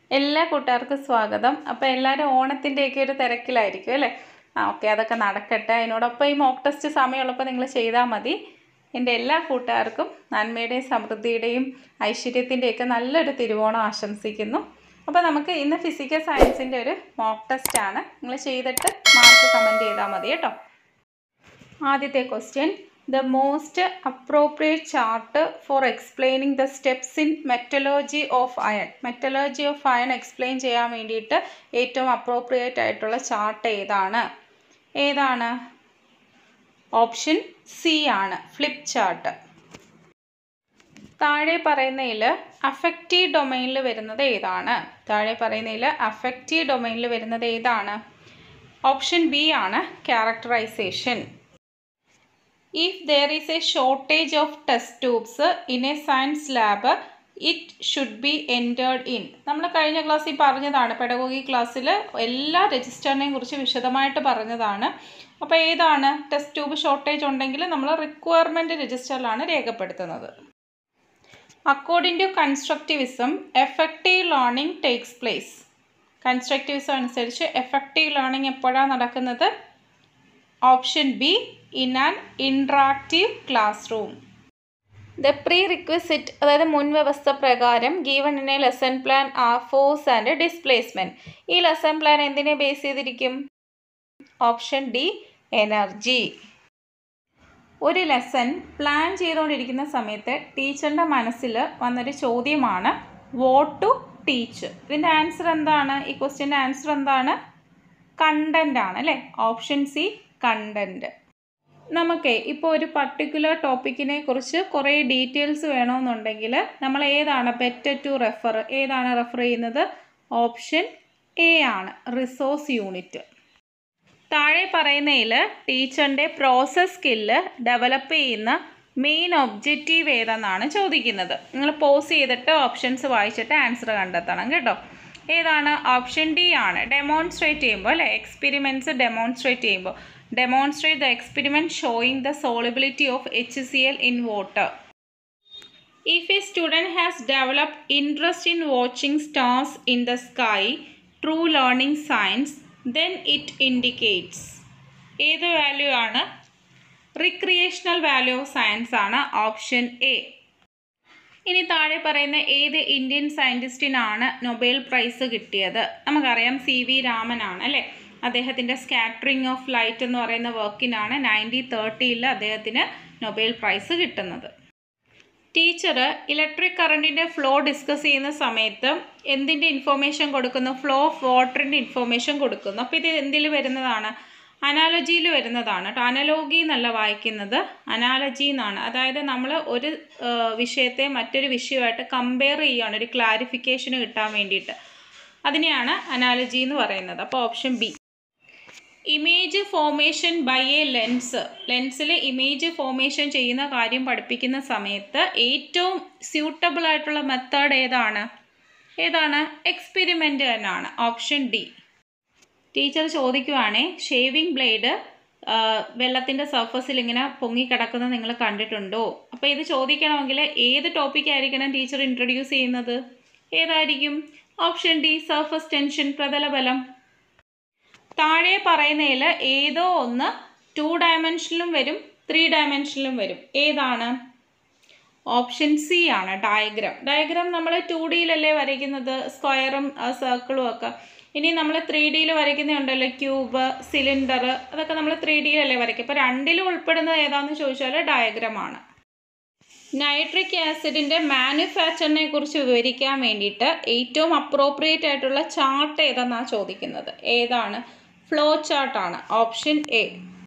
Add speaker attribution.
Speaker 1: എല്ലാ കൂട്ടുകാർക്കും സ്വാഗതം അപ്പോൾ എല്ലാവരും ഓണത്തിൻ്റെയൊക്കെ ഒരു തിരക്കിലായിരിക്കും അല്ലേ ആ ഓക്കെ അതൊക്കെ നടക്കട്ടെ അതിനോടൊപ്പം ഈ മോക്ക് ടെസ്റ്റ് സമയമുള്ളപ്പോൾ നിങ്ങൾ ചെയ്താൽ മതി എൻ്റെ എല്ലാ കൂട്ടുകാർക്കും നന്മയുടെയും സമൃദ്ധിയുടെയും ഐശ്വര്യത്തിൻ്റെയൊക്കെ നല്ലൊരു തിരുവോണം ആശംസിക്കുന്നു അപ്പോൾ നമുക്ക് ഇന്ന് ഫിസിക്കൽ സയൻസിൻ്റെ ഒരു മോക്ക് ടെസ്റ്റാണ് നിങ്ങൾ ചെയ്തിട്ട് മാർക്ക് കമൻറ്റ് ചെയ്താൽ മതി കേട്ടോ ആദ്യത്തെ question the most appropriate chart for explaining the steps in metallurgy of iron metallurgy of iron explain ചെയ്യാൻ വേണ്ടിയിട്ട് ഏറ്റവും അപ്രോപ്രിയേറ്റ് ആയിട്ടുള്ള ചാർട്ട് ഏതാണ് ഏതാണ് ഓപ്ഷൻ സി ആണ് ഫ്ലിപ്പ് ചാർട്ട് താഴെ പറയുന്നതിൽ അഫക്റ്റീവ് ഡൊമൈനിൽ വരുന്നത് ഏതാണ് താഴെ പറയുന്നതിൽ അഫക്റ്റീവ് ഡൊമൈനിൽ വരുന്നത് ഏതാണ് ഓപ്ഷൻ ബി ആണ് characterisation if there is a shortage of test tubes in a science lab it should be entered in നമ്മൾ കഴിഞ്ഞ ക്ലാസ്സിൽ പറഞ്ഞതാണ് പെഡഗോഗി ക്ലാസ്സിൽ എല്ലാ രജിസ്റ്ററിനെയും കുറിച്ച് വിശദമായിട്ട് പറഞ്ഞതാണ് അപ്പോൾ ഏതാണ് ടെസ്റ്റ് ട്യൂബ് ഷോർട്ടേജ് ഉണ്ടെങ്കിൽ നമ്മൾ റിക്വയർമെൻറ്റ് രജിസ്റ്ററിലാണ് രേഖപ്പെടുത്തുന്നത് according to constructivism effective learning takes place constructivism അനുസരിച്ച് എഫക്റ്റീവ് ലേണിംഗ് എപ്പോഴാണ് നടക്കുന്നത് option B in an interactive classroom the prerequisite അതായത് മുൻവ്യവസ്ഥ പ്രകാരം given in a lesson plan are force and displacement ഈ ലെസൺ പ്ലാൻ എന്തിനെ base ചെയ്തിരിക്കും option D energy ഒരു ലെസൺ പ്ലാൻ ചെയ്തുകൊണ്ടിരിക്കുന്ന സമയത്ത് ടീച്ചറിൻ്റെ മനസ്സിൽ വന്നൊരു ചോദ്യമാണ് വോട്ട് ടു ടീച്ച് ഇതിൻ്റെ ആൻസർ എന്താണ് ഈ ക്വസ്റ്റ്യൻ്റെ ആൻസർ എന്താണ് കണ്ടൻ്റ് ആണ് അല്ലേ ഓപ്ഷൻ സി കണ്ടൻറ്റ് നമുക്ക് ഇപ്പോൾ ഒരു പർട്ടിക്കുലർ ടോപ്പിക്കിനെ കുറിച്ച് കുറേ ഡീറ്റെയിൽസ് വേണമെന്നുണ്ടെങ്കിൽ നമ്മൾ ഏതാണ് ബെറ്റർ ടു റെഫർ ഏതാണ് റെഫർ ചെയ്യുന്നത് ഓപ്ഷൻ എ ആണ് റിസോഴ്സ് യൂണിറ്റ് താഴെ പറയുന്നതിൽ ടീച്ചറിൻ്റെ പ്രോസസ് സ്കില്ല് ഡെവലപ്പ് ചെയ്യുന്ന മെയിൻ ഒബ്ജക്റ്റീവ് ഏതെന്നാണ് ചോദിക്കുന്നത് നിങ്ങൾ പോസ് ചെയ്തിട്ട് ഓപ്ഷൻസ് വായിച്ചിട്ട് ആൻസർ കണ്ടെത്തണം കേട്ടോ ഏതാണ് ഓപ്ഷൻ ഡി ആണ് ഡെമോൺസ്ട്രേറ്റ് ചെയ്യുമ്പോൾ അല്ലേ എക്സ്പെരിമെൻറ്റ്സ് ഡെമോൺസ്ട്രേറ്റ് ചെയ്യുമ്പോൾ demonstrate the experiment showing the solubility of H C L in water if a student has developed interest in watching stars in the sky true learning science then it indicates ഏത് value ആണ് recreational value of science ആണ് option A ഇനി താഴെ പറയുന്ന ഏത് Indian സയൻറ്റിസ്റ്റിനാണ് Nobel prize കിട്ടിയത് നമുക്കറിയാം C V രാമനാണ് അല്ലേ അദ്ദേഹത്തിൻ്റെ സ്കാറ്ററിങ് ഓഫ് ലൈറ്റ് എന്ന് പറയുന്ന വർക്കിനാണ് നയൻറ്റീൻ തേർട്ടിയിൽ അദ്ദേഹത്തിന് നൊബേൽ പ്രൈസ് കിട്ടുന്നത് ടീച്ചർ ഇലക്ട്രിക് കറണ്ടിൻ്റെ ഫ്ലോ ഡിസ്കസ് ചെയ്യുന്ന സമയത്ത് എന്തിൻ്റെ ഇൻഫോർമേഷൻ കൊടുക്കുന്നു ഫ്ലോ ഓഫ് വാട്ടറിൻ്റെ ഇൻഫോർമേഷൻ കൊടുക്കുന്നു അപ്പോൾ ഇത് എന്തിൽ വരുന്നതാണ് അനാലജിയിൽ വരുന്നതാണ് കേട്ടോ അനലോഗി എന്നല്ല വായിക്കുന്നത് അനാലജി എന്നാണ് അതായത് നമ്മൾ ഒരു വിഷയത്തെ മറ്റൊരു വിഷയമായിട്ട് കമ്പയർ ചെയ്യുകയാണ് ഒരു ക്ലാരിഫിക്കേഷന് കിട്ടാൻ വേണ്ടിയിട്ട് അതിനെയാണ് അനാലജി എന്ന് പറയുന്നത് അപ്പോൾ option B image formation by a lens ലെൻസിൽ ഇമേജ് ഫോമേഷൻ ചെയ്യുന്ന കാര്യം പഠിപ്പിക്കുന്ന സമയത്ത് ഏറ്റവും സ്യൂട്ടബിൾ ആയിട്ടുള്ള മെത്തേഡ് ഏതാണ് ഏതാണ് എക്സ്പെരിമെൻ്റ് തന്നെയാണ് ഓപ്ഷൻ ഡി ടീച്ചർ ചോദിക്കുവാണേ ഷേവിംഗ് ബ്ലേഡ് വെള്ളത്തിൻ്റെ സർഫസിൽ ഇങ്ങനെ പൊങ്ങിക്കിടക്കുന്നത് നിങ്ങൾ കണ്ടിട്ടുണ്ടോ അപ്പോൾ ഇത് ചോദിക്കണമെങ്കിൽ ഏത് ടോപ്പിക് ആയിരിക്കണം ടീച്ചർ ഇൻട്രൊഡ്യൂസ് ചെയ്യുന്നത് ഏതായിരിക്കും ഓപ്ഷൻ ഡി സർഫസ് ടെൻഷൻ പ്രതലബലം താഴെ പറയുന്നതിൽ ഏതോ ഒന്ന് ടു ഡയമെൻഷനിലും വരും ത്രീ ഡയമെൻഷനിലും വരും ഏതാണ് ഓപ്ഷൻ സി ആണ് ഡയഗ്രാം ഡയഗ്രാം നമ്മൾ ടു ഡിയിലല്ലേ വരയ്ക്കുന്നത് സ്ക്വയറും സർക്കിളും ഒക്കെ ഇനി നമ്മൾ ത്രീ ഡിയിൽ വരയ്ക്കുന്നുണ്ടല്ലോ ക്യൂബ് സിലിണ്ടർ അതൊക്കെ നമ്മൾ ത്രീ ഡിയിലല്ലേ വരയ്ക്കുക ഇപ്പോൾ രണ്ടിലും ഉൾപ്പെടുന്നത് ഏതാണെന്ന് ചോദിച്ചാൽ ഡയഗ്രമാണ് നൈട്രിക് ആസിഡിൻ്റെ മാനുഫാക്ചറിനെ കുറിച്ച് വിവരിക്കാൻ വേണ്ടിയിട്ട് ഏറ്റവും അപ്രോപ്രിയേറ്റ് ആയിട്ടുള്ള ചാർട്ട് ഏതെന്നാണ് ചോദിക്കുന്നത് ഏതാണ് ഫ്ലോ ചാർട്ടാണ് ഓപ്ഷൻ എ